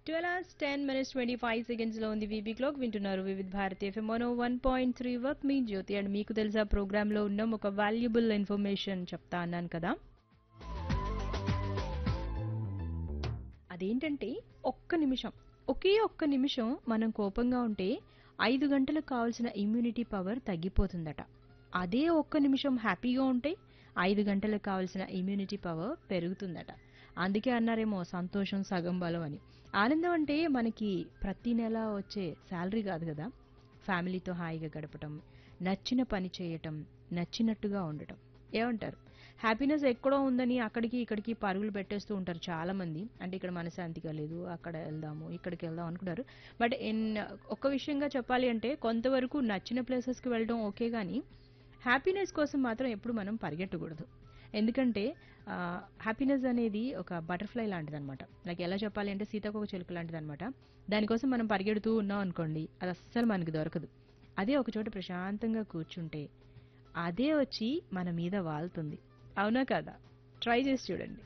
twelve hours ten minutes twenty five seconds లో ఉంది VB clock వింటున్నారు వివిధ భారతి ఎఫ్ఎం మనో వన్ పాయింట్ త్రీ వర్క్ మీ జ్యోతి అండ్ మీకు తెలుసా ప్రోగ్రామ్ లో ఉన్నాం ఒక వాల్యుబుల్ ఇన్ఫర్మేషన్ చెప్తా అన్నాను కదా అదేంటంటే ఒక్క నిమిషం ఒకే ఒక్క నిమిషం మనం కోపంగా ఉంటే ఐదు గంటలకు కావాల్సిన ఇమ్యూనిటీ పవర్ తగ్గిపోతుందట అదే ఒక్క నిమిషం హ్యాపీగా ఉంటే ఐదు గంటలకు కావాల్సిన ఇమ్యూనిటీ పవర్ పెరుగుతుందట అందుకే అన్నారేమో సంతోషం సగం బలం అని ఆనందం అంటే మనకి ప్రతి నెల వచ్చే శాలరీ కాదు కదా ఫ్యామిలీతో హాయిగా గడపటం నచ్చిన పని చేయటం నచ్చినట్టుగా ఉండటం ఏమంటారు హ్యాపీనెస్ ఎక్కడో ఉందని అక్కడికి ఇక్కడికి పరుగులు పెట్టేస్తూ ఉంటారు చాలా మంది అంటే ఇక్కడ మనశాంతిగా లేదు అక్కడ వెళ్దాము ఇక్కడికి వెళ్దాం అనుకుంటారు బట్ ఇన్ ఒక్క విషయంగా చెప్పాలి అంటే కొంతవరకు నచ్చిన ప్లేసెస్కి వెళ్ళడం ఓకే కానీ హ్యాపీనెస్ కోసం మాత్రం ఎప్పుడు మనం పరిగెట్టకూడదు ఎందుకంటే హ్యాపీనెస్ అనేది ఒక బటర్ఫ్లై లాంటిది అనమాట లైక్ ఎలా చెప్పాలి అంటే సీతాకోక చిలుక లాంటిది అనమాట దానికోసం మనం పరిగెడుతూ ఉన్నాం అనుకోండి అది అస్సలు మనకి దొరకదు అదే ఒక చోట ప్రశాంతంగా కూర్చుంటే అదే వచ్చి మన మీద వాళ్తుంది అవునా కదా ట్రై చేసి చూడండి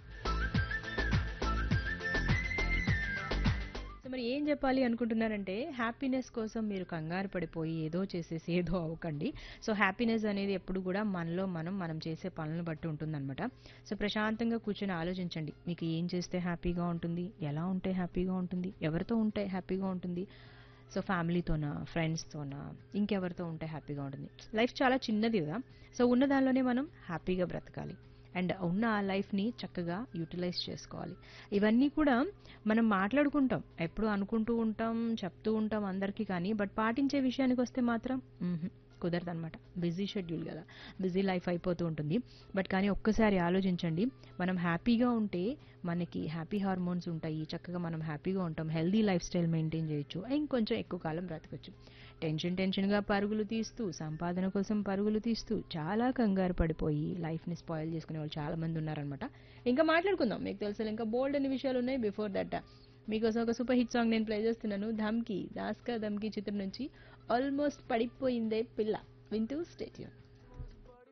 సో మరి ఏం చెప్పాలి అనుకుంటున్నారంటే హ్యాపీనెస్ కోసం మీరు కంగారు పడిపోయి ఏదో చేసేసి ఏదో అవ్వకండి సో హ్యాపీనెస్ అనేది ఎప్పుడు కూడా మనలో మనం మనం చేసే పనులను బట్టి ఉంటుందన్నమాట సో ప్రశాంతంగా కూర్చొని ఆలోచించండి మీకు ఏం చేస్తే హ్యాపీగా ఉంటుంది ఎలా ఉంటే హ్యాపీగా ఉంటుంది ఎవరితో ఉంటే హ్యాపీగా ఉంటుంది సో ఫ్యామిలీతోనా ఫ్రెండ్స్తోనా ఇంకెవరితో ఉంటే హ్యాపీగా ఉంటుంది లైఫ్ చాలా చిన్నది కదా సో ఉన్న దానిలోనే మనం హ్యాపీగా బ్రతకాలి అండ్ ఉన్న ఆ లైఫ్ని చక్కగా యూటిలైజ్ చేసుకోవాలి ఇవన్నీ కూడా మనం మాట్లాడుకుంటాం ఎప్పుడు అనుకుంటూ ఉంటాం చెప్తూ ఉంటాం అందరికీ కానీ బట్ పాటించే విషయానికి వస్తే మాత్రం కుదరదు అనమాట బిజీ షెడ్యూల్ కదా బిజీ లైఫ్ అయిపోతూ ఉంటుంది బట్ కానీ ఒక్కసారి ఆలోచించండి మనం హ్యాపీగా ఉంటే మనకి హ్యాపీ హార్మోన్స్ ఉంటాయి చక్కగా మనం హ్యాపీగా ఉంటాం హెల్దీ లైఫ్ స్టైల్ మెయింటైన్ చేయొచ్చు ఇంకొంచెం ఎక్కువ కాలం బ్రతకొచ్చు టెన్షన్ టెన్షన్గా పరుగులు తీస్తూ సంపాదన కోసం పరుగులు తీస్తూ చాలా కంగారు పడిపోయి లైఫ్ని స్పాయిల్ చేసుకునే వాళ్ళు చాలా మంది ఉన్నారనమాట ఇంకా మాట్లాడుకుందాం మీకు తెలుసు ఇంకా బోల్డ్ అనే విషయాలు ఉన్నాయి బిఫోర్ దట్ మీకోసం ఒక సూపర్ హిట్ సాంగ్ నేను ప్లే చేస్తున్నాను ధమ్కి దాస్కా ధమ్కి చిత్రం నుంచి ఆల్మోస్ట్ పడిపోయిందే పిల్ల వింటూ స్టేట్యూన్